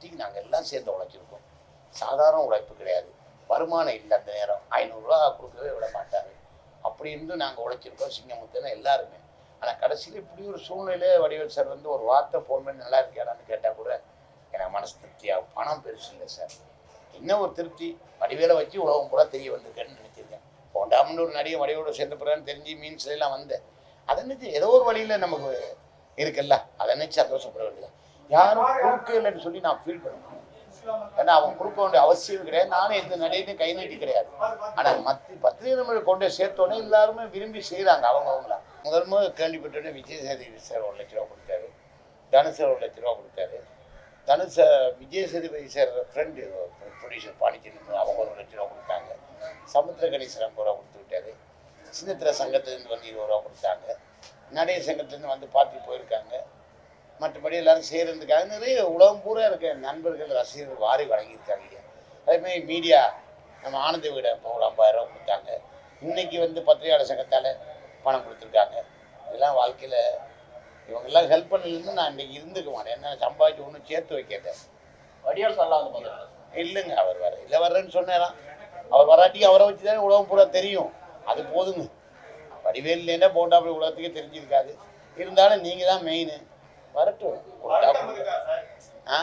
வெற்றிக்கு நாங்கள் எல்லாம் சேர்ந்து உழைச்சிருக்கோம் சாதாரண உழைப்பு கிடையாது வருமானம் இல்லை அந்த நேரம் ஐநூறுரூவா கொடுக்கவே விட மாட்டார் அப்படி இருந்து நாங்கள் உழைச்சிருக்கோம் சிங்கமுத்தன எல்லாருமே ஆனால் கடைசியில் இப்படி ஒரு சூழ்நிலையில வடிவேல் சார் வந்து ஒரு வார்த்தை ஃபோன் பண்ணி நல்லா இருக்கியாடான்னு கேட்டால் கூட எனக்கு மனசு திருப்தியாகும் பணம் பெருசு இல்லை சார் என்ன ஒரு திருப்தி வடிவேலை வச்சு உலகம் பூரா தெரிய வந்திருக்கேன்னு நினச்சிருக்கேன் போண்டாமன்னு ஒரு நடிகை வடிவோட சேர்ந்த பிறகு தெரிஞ்சு மீன்ஸ்ல எல்லாம் வந்தேன் அதை நினச்சி ஏதோ ஒரு வழியில் நமக்கு இருக்குல்ல அதை நினச்சி சந்தோஷப்பட வேண்டியது யாரும் கொடுக்க இல்லைன்னு சொல்லி நான் ஃபீல் பண்ணுவேன் ஏன்னா அவங்க கொடுக்க வேண்டிய அவசியம் கிடையாது நானும் எந்த நடிகையும் கை நீட்டி கிடையாது ஆனால் மத்தி பத்திரிகை நம்ம கொண்டு சேர்த்தோன்னே எல்லாருமே விரும்பி செய்கிறாங்க அவங்க அவங்கள முதல் முதல் கேள்விப்பட்டோடனே விஜய் சேதுபதி சார் ஒரு லட்ச ரூபா கொடுத்தாரு தனுஷ் சார் ஒரு லட்ச ரூபா கொடுத்தாரு Dhanush Vijay Sethupathi sir friend producer Pondicherry அவங்க ஒரு லட்ச ரூபா கொடுத்தாங்க சமுத்திர கணேசன் ஐம்பது ரூபா கொடுத்து விட்டாரு சின்னத்திர சங்கத்துலேருந்து வந்து இருபது ரூபா கொடுத்தாங்க நடிகர் சங்கத்துலேருந்து வந்து பார்த்து போயிருக்காங்க மற்றபடி எல்லாரும் செய்கிறதுக்காக நிறைய உலகம் பூரா இருக்க நண்பர்கள் ரசிகர்கள் வாரி வழங்கியிருக்காங்க ஐயா அதேமாதிரி மீடியா நம்ம ஆனந்த வீட இப்போ ஒரு ஐம்பதாயிரம் ரூபா கொடுத்தாங்க இன்னைக்கு வந்து பத்திரிகையாளர் சங்கத்தால் பணம் கொடுத்துருக்காங்க இதெல்லாம் வாழ்க்கையில் இவங்கெல்லாம் ஹெல்ப் பண்ணலேருந்து நான் இன்னைக்கு இருந்துக்க மாட்டேன் என்ன சம்பாதிச்சு ஒன்றும் சேர்த்து வைக்கிறேன் வடிவேல் சார்லாம் வந்து பார்த்துருக்காரு இல்லைங்க அவர் வர இல்லை வர்றேன்னு சொன்னாராம் அவர் வராட்டி அவரை வச்சு தானே உலகம் பூரா தெரியும் அது போதுங்க வடிவேல் இல்லைன்னா போண்டாப்படி உலகத்துக்கே தெரிஞ்சிருக்காது இருந்தாலும் நீங்கள் தான் மெயின் வரட்டும் ஒரு டாக்டர். ஆ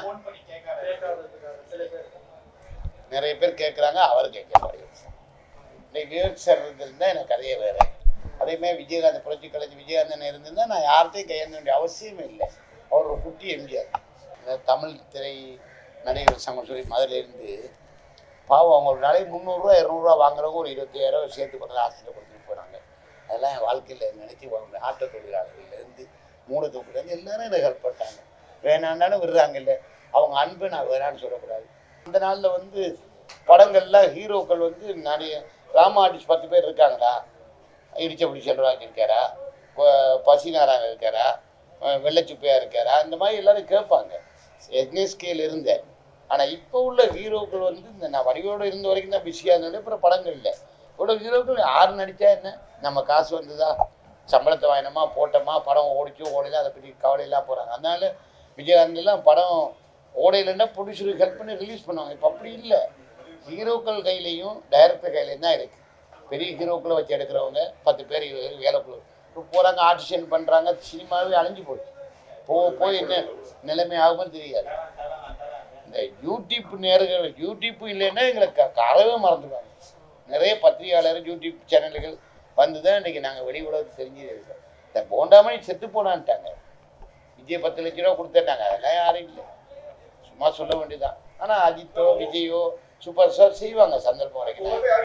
நிறைய பேர் கேட்குறாங்க அவர் கேட்க மாட்டேங்குது இன்னைக்கு விவேக் சார் இருந்திருந்தா எனக்கு கதையே வேறு அதேமாதிரி விஜயகாந்த் புரட்சி கலைஞர் விஜயகாந்தன் இருந்திருந்தா நான் யார்கிட்டையும் கையேந்த வேண்டிய அவசியமே இல்லை அவர் ஒரு குட்டி எம்ஜிஆர் இந்த தமிழ் திரை நடிகர் சங்கம் சொல்லி மதுரையிலேருந்து பாவம் அவங்க ஒரு நாளைக்கு முந்நூறுரூவா இரநூறுவா வாங்குறவங்க ஒரு இருபத்தாயிரம் சேர்த்து கொடுத்து ஆசையில் கொடுத்துட்டு போகிறாங்க அதெல்லாம் என் வாழ்க்கையில் நினச்சி வாங்க ஆட்டோ தொழிலாளர்கள்லேருந்து மூடத்தொகுலேருந்து எல்லாரும் எனக்கு ஹெல்ப் பண்ணாங்க வேணாண்டாலும் விடுறாங்க இல்லை அவங்க அன்பை நான் வேணான்னு சொல்லக்கூடாது அந்த நாளில் வந்து படங்கள்ல ஹீரோக்கள் வந்து நிறைய ராமா ஆர்டிஸ்ட் பத்து பேர் இருக்காங்களா இடிச்சபடி செல்வராஜ் இருக்காரா ப- பசிநாராயணன் இருக்காரா அஹ் வெள்ளைச்சுப்பையா இருக்காரா இந்த மாதிரி எல்லாரும் கேட்பாங்க எக்னேஸ்கேல இருந்தேன் ஆனால் இப்போ உள்ள ஹீரோக்கள் வந்து இந்த நான் வடிவோடு இருந்த வரைக்கும் தான் பிஸியாக இருந்தோட அப்புறம் படங்கள் இல்லை இவ்வளோ ஹீரோக்கள் யார் நடித்தா என்ன நம்ம காசு வந்ததா சம்பளத்தை வாங்கினோமா போட்டோமா படம் ஓடிச்சோ ஓடல அதை பற்றி கவலையெல்லாம் போகிறாங்க அதனால விஜயகாந்த் எல்லாம் படம் ஓடையிலன்னா ப்ரொடியூசருக்கு ஹெல்ப் பண்ணி ரிலீஸ் பண்ணுவாங்க இப்போ அப்படி இல்லை ஹீரோக்கள் கையிலையும் டைரக்டர் கையிலையும் தான் இருக்குது பெரிய ஹீரோக்களை வச்சு எடுக்கிறவங்க பத்து பேர் இருபது பேர் வேலைக்குள்ள இப்போ போகிறாங்க ஆடிஷன் பண்ணுறாங்க சினிமாவே அழிஞ்சு போச்சு போக போய் என்ன நிலைமை ஆகும்னு தெரியாது இந்த யூடியூப் நேர்கள் யூடியூப் இல்லைன்னா எங்களை க கறவே மறந்துடுவாங்க நிறைய பத்திரிகையாளர் யூடியூப் சேனல்கள் வந்து தான் இன்றைக்கி நாங்கள் வெளி உலகத்துக்கு தெரிஞ்சது இந்த போண்டாமணி செத்து போனான்ட்டாங்க விஜய் பத்து லட்ச ரூபா கொடுத்துட்டாங்க அதெல்லாம் யாரும் இல்லை சும்மா சொல்ல வேண்டியதுதான் ஆனால் அஜித்தோ விஜயோ சூப்பர் ஸ்டார் செய்வாங்க சந்தர்ப்பம் வரைக்கும்